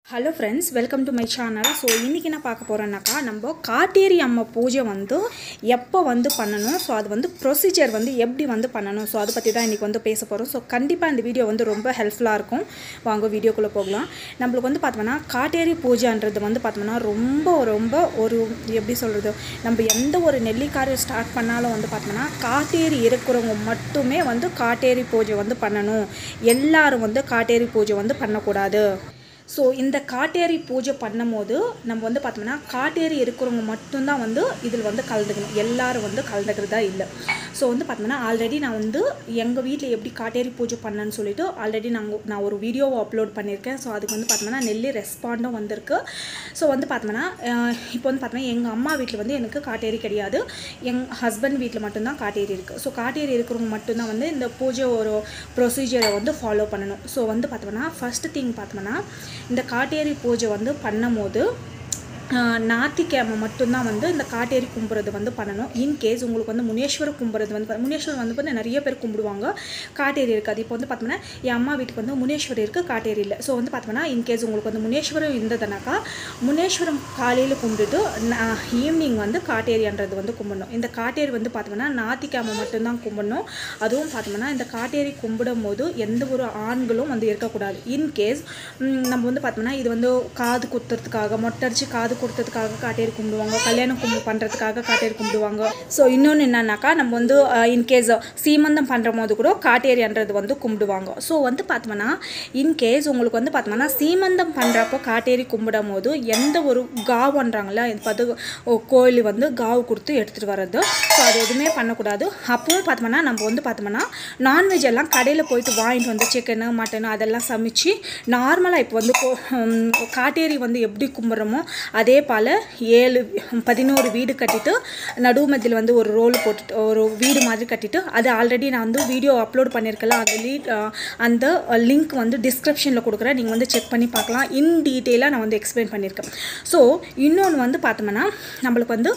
hello friends welcome to my channel so இன்றைக்கி என்ன பார்க்க போகிறோன்னாக்கா நம்ம காட்டேரி அம்மா பூஜை வந்து எப்போ வந்து பண்ணணும் ஸோ அது வந்து ப்ரொசீஜர் வந்து எப்படி வந்து பண்ணணும் ஸோ அதை பற்றி தான் இன்றைக்கி வந்து பேச போகிறோம் ஸோ கண்டிப்பாக இந்த வீடியோ வந்து ரொம்ப ஹெல்ப்ஃபுல்லாக இருக்கும் வாங்க வீடியோக்குள்ளே போகலாம் நம்மளுக்கு வந்து பார்த்தோம்னா காட்டேரி பூஜைன்றது வந்து பார்த்தோம்னா ரொம்ப ரொம்ப ஒரு எப்படி சொல்கிறது நம்ம எந்த ஒரு நெல்லிக்காரியம் ஸ்டார்ட் பண்ணாலும் வந்து பார்த்தோம்னா காட்டேரி இருக்கிறவங்க மட்டுமே வந்து காட்டேரி பூஜை வந்து பண்ணணும் எல்லாரும் வந்து காட்டேரி பூஜை வந்து பண்ணக்கூடாது ஸோ இந்த காட்டேரி பூஜை பண்ணும்போது நம்ம வந்து பார்த்தோம்னா காட்டேரி இருக்கிறவங்க மட்டும்தான் வந்து இதில் வந்து கலந்துக்கணும் எல்லாரும் வந்து கலந்துக்கிறதா இல்லை ஸோ வந்து பார்த்தோம்னா ஆல்ரெடி நான் வந்து எங்கள் வீட்டில் எப்படி காட்டேரி பூஜை பண்ணேன்னு சொல்லிட்டு ஆல்ரெடி நாங்கள் நான் ஒரு வீடியோவை அப்லோட் பண்ணியிருக்கேன் ஸோ அதுக்கு வந்து பார்த்தோம்னா நெல்லி ரெஸ்பாண்டும் வந்திருக்கு ஸோ வந்து பார்த்தோம்னா அஹ், இப்போ வந்து பார்த்தோம்னா எங்கள் அம்மா வீட்டில் வந்து எனக்கு காட்டேரி கிடையாது எங் ஹஸ்பண்ட் வீட்டில் மட்டும்தான் காட்டேரி இருக்குது ஸோ காட்டேரி இருக்கிறவங்க மட்டும்தான் வந்து இந்த பூஜை ஒரு ப்ரொசீஜரை வந்து ஃபாலோ பண்ணணும் ஸோ வந்து பார்த்தோம்னா ஃபஸ்ட்டு திங் பார்த்தோம்னா இந்த காட்டேரி பூஜை வந்து பண்ணும்போது ஆஹ், ஞாயிற்றுக்கிழமை மட்டும்தான் வந்து இந்த காட்டேரி கும்புறது வந்து பண்ணணும் இன்கேஸ் உங்களுக்கு வந்து முனேஸ்வரர் கும்புறது வந்து பா- முனேஸ்வரர் வந்து பார்த்தா நிறைய பேர் கும்பிடுவாங்க காட்டேரி இருக்காது இப்போ வந்து பார்த்தோம்னா என் அம்மா வீட்டுக்கு வந்து முனேஸ்வரர் இருக்குது காட்டேரி இல்லை ஸோ வந்து பார்த்தோம்னா இன்கேஸ் உங்களுக்கு வந்து முனேஸ்வரம் இருந்ததுனாக்கா முனேஸ்வரம் காலையில் கும்பிட்டுட்டு ஈவினிங் வந்து காட்டேரின்றது வந்து கும்பிடணும் இந்த காட்டேரி வந்து பார்த்தோம்னா ஞாயிற்றுக்கிழமை மட்டும்தான் கும்பிடணும் அதுவும் பார்த்தோம்னா இந்த காட்டேரி கும்பிடும் போது எந்த ஒரு ஆண்களும் வந்து இருக்கக்கூடாது இன்கேஸ் நம்ம வந்து பார்த்தோம்னா இது வந்து காது குத்துறதுக்காக மொட்டடிச்சு காது குத்துறதுக்காக காட்டேரி கும்பிடுவாங்க கல்யாணம் கும்பி பண்ணுறதுக்காக காட்டேரி கும்பிடுவாங்க ஸோ இன்னொன்று என்னன்னாக்கா நம்ம வந்து இன்கேஸ் சீமந்தம் பண்ணுற போது கூட காட்டேரின்றது வந்து கும்பிடுவாங்க ஸோ வந்து பார்த்தோம்னா இன்கேஸ் உங்களுக்கு வந்து பார்த்தோம்னா சீமந்தம் பண்ணுறப்போ காட்டேரி கும்பிடும் போது எந்த ஒரு காவுன்றாங்களா இது பார்த்து ஓ, கோயில் வந்து காவு கொடுத்து எடுத்துகிட்டு வர்றது ஸோ அது எதுவுமே பண்ணக்கூடாது அப்பவும் பார்த்தோம்னா நம்ம வந்து பார்த்தோம்னா நான்வெஜ் எல்லாம் கடையில் போயிட்டு வாங்கிட்டு வந்து சிக்கனு மட்டனு அதெல்லாம் சமைச்சு நார்மலாக இப்போ வந்து கோ- ஹம், காட்டேரி வந்து எப்படி கும்பிட்றோமோ அதே போல் ஏழு பதினோரு வீடு கட்டிட்டு நடுவு மத்தியில் வந்து ஒரு ரோல் போட்டுட்டு ஒரு வீடு மாதிரி கட்டிட்டு அது ஆல்ரெடி நான் வந்து வீடியோ அப்லோட் பண்ணியிருக்கல அந்த லீட் அந்த லிங்க் வந்து டிஸ்கிரிப்ஷனில் கொடுக்குறேன் நீங்கள் வந்து செக் பண்ணி பார்க்கலாம் இன் டீட்டெயிலாக நான் வந்து எக்ஸ்பிளைன் பண்ணியிருக்கேன் ஸோ இன்னொன்று வந்து பார்த்தோம்னா நம்மளுக்கு வந்து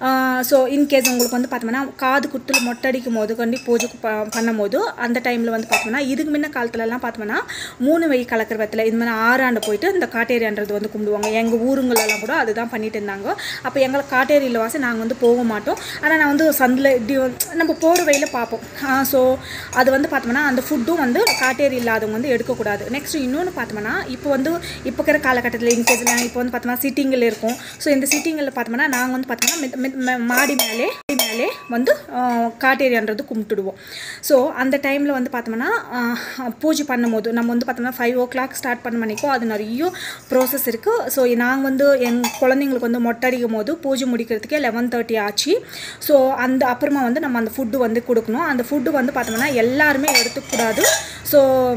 ஸோ இன்கேஸ் உங்களுக்கு வந்து பார்த்தோம்னா காது குத்தில் மொட்டை அடிக்கும் போது கண்டி பூஜை ப பண்ணும்போது அந்த டைமில் வந்து பார்த்தோம்னா இதுக்கு முன்ன காலத்துலலாம் பார்த்தோம்னா மூணு வெய் கலக்கிற வெத்தில் இது மாதிரி ஆறாண்டு போயிட்டு இந்த காட்டேரின்றது வந்து கும்பிடுவாங்க எங்கள் ஊருங்களெல்லாம் கூட அதுதான் பண்ணிட்டு இருந்தாங்க அப்போ எங்களை காட்டேரியில் வாசி நாங்கள் வந்து போக மாட்டோம் ஆனால் நான் வந்து சந்தில் இப்படி வந்து நம்ம போகிற வழியில் பார்ப்போம் ஸோ அது வந்து பார்த்தோம்னா அந்த ஃபுட்டும் வந்து காட்டேரி இல்லாதவங்க வந்து எடுக்கக்கூடாது நெக்ஸ்ட் இன்னொன்று பார்த்தோம்னா இப்போ வந்து இப்போ இருக்கிற காலகட்டத்தில் இன்கேஸ் நான் இப்போ வந்து பார்த்தோம்னா சிட்டிங்கில் இருக்கும் ஸோ இந்த சிட்டிங்கில் பார்த்தோம்னா நாங்கள் வந்து பார்த்தோம்னா மித்- மித்- மே- மாடி மேலே மாடி மேலே வந்து ஆஹ், காட்டேரின்றது கும்பிட்டுடுவோம் ஸோ அந்த டைமில் வந்து பார்த்தோம்னா ஆஹ், பூஜை பண்ணும்போது நம்ம வந்து பார்த்தோம்னா ஃபைவ் ஓ கிளாக் ஸ்டார்ட் பண்ண மணிக்கோ அது நிறைய ப்ராசஸ் இருக்குது ஸோ நாங்கள் வந்து என் குழந்தைங்களுக்கு வந்து மொட்டை அடிக்கும் போது பூஜை முடிக்கிறதுக்கே லெவன் தேர்ட்டி ஆச்சு ஸோ அந்த அப்புறமா வந்து நம்ம அந்த ஃபுட்டு வந்து கொடுக்கணும் அந்த ஃபுட்டு வந்து பார்த்தோம்னா எல்லாருமே எடுத்துக்கூடாது ஸோ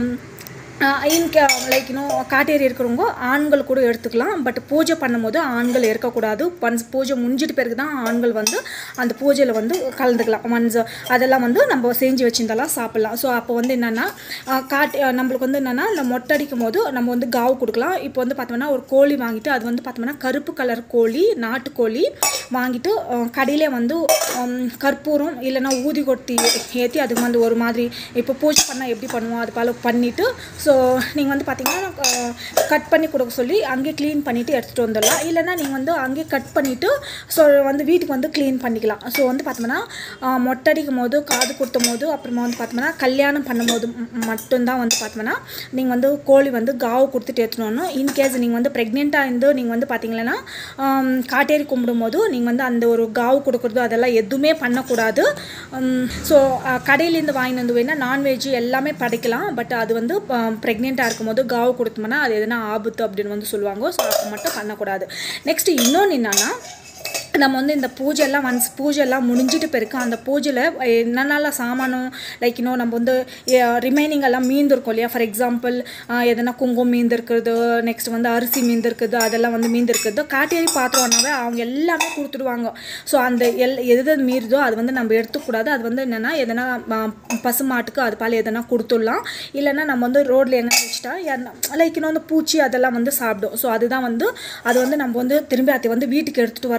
இன்க லைக் இன்னும் காட்டேரி இருக்கிறவங்க ஆண்கள் கூட எடுத்துக்கலாம் பட் பூஜை பண்ணும்போது ஆண்கள் இருக்கக்கூடாது ஒன்ஸ் பூஜை முடிஞ்சிட்டு பிறகு தான் ஆண்கள் வந்து அந்த பூஜையில் வந்து கலந்துக்கலாம் ஒன்ஸ் அதெல்லாம் வந்து நம்ம செஞ்சு வச்சிருந்தாலாம் சாப்பிட்லாம் ஸோ அப்போ வந்து என்னென்னா காட்டு அஹ் நம்மளுக்கு வந்து என்னென்னா இந்த மொட்டை அடிக்கும் போது நம்ம வந்து காவு கொடுக்கலாம் இப்போ வந்து பார்த்தோம்னா ஒரு கோழி வாங்கிட்டு அது வந்து பார்த்தோம்னா கருப்பு கலர் கோழி நாட்டுக்கோழி வாங்கிட்டு அஹ், கடையிலே வந்து ஹம், கற்பூரம் இல்லைன்னா ஊதி கொட்டி ஏற்றி அதுக்கு வந்து ஒரு மாதிரி இப்போ பூஜை பண்ணால் எப்படி பண்ணுவோம் அது போல் பண்ணிவிட்டு ஸோ நீங்கள் வந்து பார்த்தீங்கன்னா கட் பண்ணி கொடுக்க சொல்லி அங்கேயே க்ளீன் பண்ணிவிட்டு எடுத்துகிட்டு வந்துடலாம் இல்லைன்னா நீங்கள் வந்து அங்கேயே கட் பண்ணிவிட்டு ஸோ வந்து வீட்டுக்கு வந்து க்ளீன் பண்ணிக்கலாம் ஸோ வந்து பார்த்தோம்னா அஹ், மொட்டை அடிக்கும் போது காது குத்தும் போது அப்புறமா வந்து பார்த்தோம்னா கல்யாணம் பண்ணும்போது ம்- மட்டும்தான் வந்து பார்த்தோம்னா நீங்கள் வந்து கோழி வந்து காவு கொடுத்துட்டு எடுத்துன்னு வரணும் இன்கேஸ் நீங்கள் வந்து ப்ரெக்னெண்ட்டாக இருந்து நீங்கள் வந்து பார்த்தீங்கன்னா ஆம், காட்டேரி கும்பிடும்போது நீங்கள் வந்து அந்த ஒரு காவு கொடுக்குறது அதெல்லாம் எதுவுமே பண்ணக்கூடாது ஸோ கடையிலேருந்து வாங்கிட்டு வந்து வேணால் நான்வெஜ் எல்லாமே படைக்கலாம் பட் அது வந்து ப்ரெக்னெண்ட்டாக இருக்கும்போது காவு கொடுத்தோம்னா அது எதுனா ஆபத்து அப்படின்னு வந்து சொல்லுவாங்க ஸோ அப்போ மட்டும் பண்ணக்கூடாது நெக்ஸ்ட் இன்னொன்று என்னன்னா நம்ம வந்து இந்த பூஜைலாம் ஒன்ஸ் பூஜைலாம் முடிஞ்சிட்டு பிறகு அந்த பூஜையில் என்னென்னலாம் சாமானம் லைக் இன்னும் நம்ம வந்து ரிமைனிங் எல்லாம் மீந்திருக்கும் இல்லையா ஃபார் எக்ஸாம்பிள் எதனா குங்குமம் மீந்திருக்கிறது நெக்ஸ்ட் வந்து அரிசி மீந்திருக்குது அதெல்லாம் வந்து மீந்திருக்குது காட்டேரி பாத்திரம்னாவே அவங்க எல்லாமே கொடுத்துடுவாங்க ஸோ அந்த எல் எது எது மீறுதோ அது வந்து நம்ம எடுத்துக்கூடாது அது வந்து என்னென்னா எதனா ஆ, பசுமாட்டுக்கு அது பால் எதனா கொடுத்துடலாம் இல்லைன்னா நம்ம வந்து ரோட்டில் எங்கே வச்சுட்டா லைக் இன்னும் வந்து பூச்சி அதெல்லாம் வந்து சாப்பிடும் ஸோ அதுதான் வந்து அது வந்து நம்ம வந்து திரும்பி அதை வந்து வீட்டுக்கு எடுத்துகிட்டு வரக்கூடாது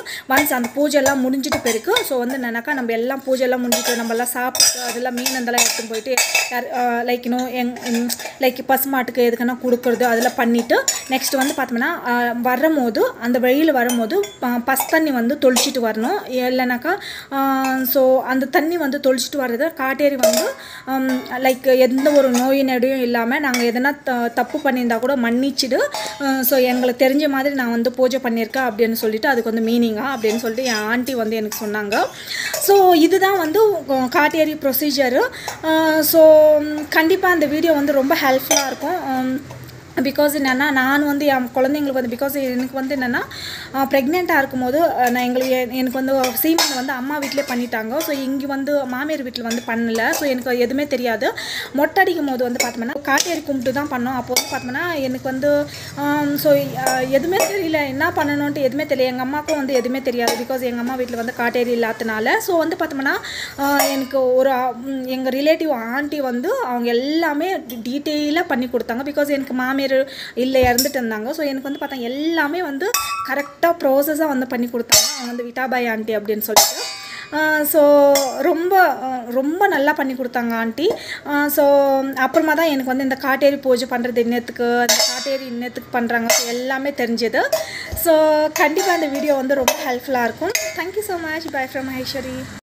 ஒன்ஸ் அந்த பூஜைலாம் முடிஞ்சிட்டு பிறகு ஸோ வந்து என்னன்னாக்கா நம்ம எல்லாம் பூஜைலாம் முடிஞ்சிட்டு நம்ம எல்லாம் சாப்பிட்டு அதெல்லாம் மீன் அதெல்லாம் எடுத்துன்னு போயிட்டு யார் லைக் இன்னும் எங் லைக் பசுமாட்டுக்கு எதுக்குன்னா கொடுக்குறது அதெல்லாம் பண்ணிவிட்டு நெக்ஸ்ட் வந்து பார்த்தோம்னா வரும்போது அந்த வழியில் வரும்போது ப- பஸ் தண்ணி வந்து தொளிச்சிட்டு வரணும் இல்லைனாக்கா ஸோ அந்த தண்ணி வந்து தொளிச்சிட்டு வர்றது காட்டேரி வந்து லைக் எந்த ஒரு நோய் நொடியும் இல்லாமல் நாங்கள் எதனா த தப்பு பண்ணியிருந்தா கூட மன்னிச்சிடு ஸோ எங்களுக்கு தெரிஞ்ச மாதிரி நான் வந்து பூஜை பண்ணியிருக்கேன் அப்படின்னு சொல்லிட்டு அதுக்கு வந்து மீனிங்கா அப்படின்னு சொல்லிட்டு என் ஆண்டி வந்து எனக்கு சொன்னாங்க ஸோ இதுதான் வந்து உ- காட்டேரி ப்ரொசீஜரு ஸோ கண்டிப்பாக அந்த வீடியோ வந்து ரொம்ப ஹெல்ப்ஃபுல்லாக இருக்கும் உம், பிகாஸ் என்னென்னா நான் வந்து என் குழந்தைங்களுக்கு வந்து பிகாஸ் எனக்கு வந்து என்னென்னா ப்ரெக்னெண்ட்டாக இருக்கும்போது அஹ், நான் எங்களுக்கு எ- எனக்கு வந்து சீமன் வந்து அம்மா வீட்டிலே பண்ணிட்டாங்க ஸோ இங்கே வந்து மாமியார் வீட்டில் வந்து பண்ணல ஸோ எனக்கு எதுவுமே தெரியாது மொட்டை அடிக்கும் போது வந்து பார்த்தோம்னா காட்டேரி கும்பிட்டு தான் பண்ணோம் அப்போ வந்து பார்த்தோம்னா எனக்கு வந்து ஸோ எதுவுமே தெரியல என்ன பண்ணணுன்ட்டு எதுவுமே தெரியல எங்கள் அம்மாவுக்கும் வந்து எதுவுமே தெரியாது பிகாஸ் எங்கள் அம்மா வீட்டில் வந்து காட்டேரி இல்லாதனால ஸோ வந்து பார்த்தோம்னா ஆஹ், எனக்கு ஒரு எங்கள் ரிலேட்டிவ் ஆண்டி வந்து அவங்க எல்லாமே டீட்டெயிலாக பண்ணி கொடுத்தாங்க பிகாஸ் எனக்கு மாமியார் இல்லை இறந்துட்டு இருந்தாங்க ஸோ எனக்கு வந்து பார்த்தா எல்லாமே வந்து கரெக்டாக ப்ரோசஸாக வந்து பண்ணி கொடுத்தாங்க அவங்க வந்து விட்டாபாய் ஆண்டி அப்படின்னு சொல்லிட்டு ஸோ ரொம்ப அஹ், ரொம்ப நல்லா பண்ணி கொடுத்தாங்க ஆண்டி ஸோ அப்புறமா தான் எனக்கு வந்து இந்த காட்டேரி பூஜை பண்ணுறது இன்னத்துக்கு இந்த காட்டேரி இன்னத்துக்கு பண்ணுறாங்க ஸோ எல்லாமே தெரிஞ்சது ஸோ கண்டிப்பாக இந்த வீடியோ வந்து ரொம்ப ஹெல்ப்ஃபுல்லாக இருக்கும் thank you so much bye from Maheswari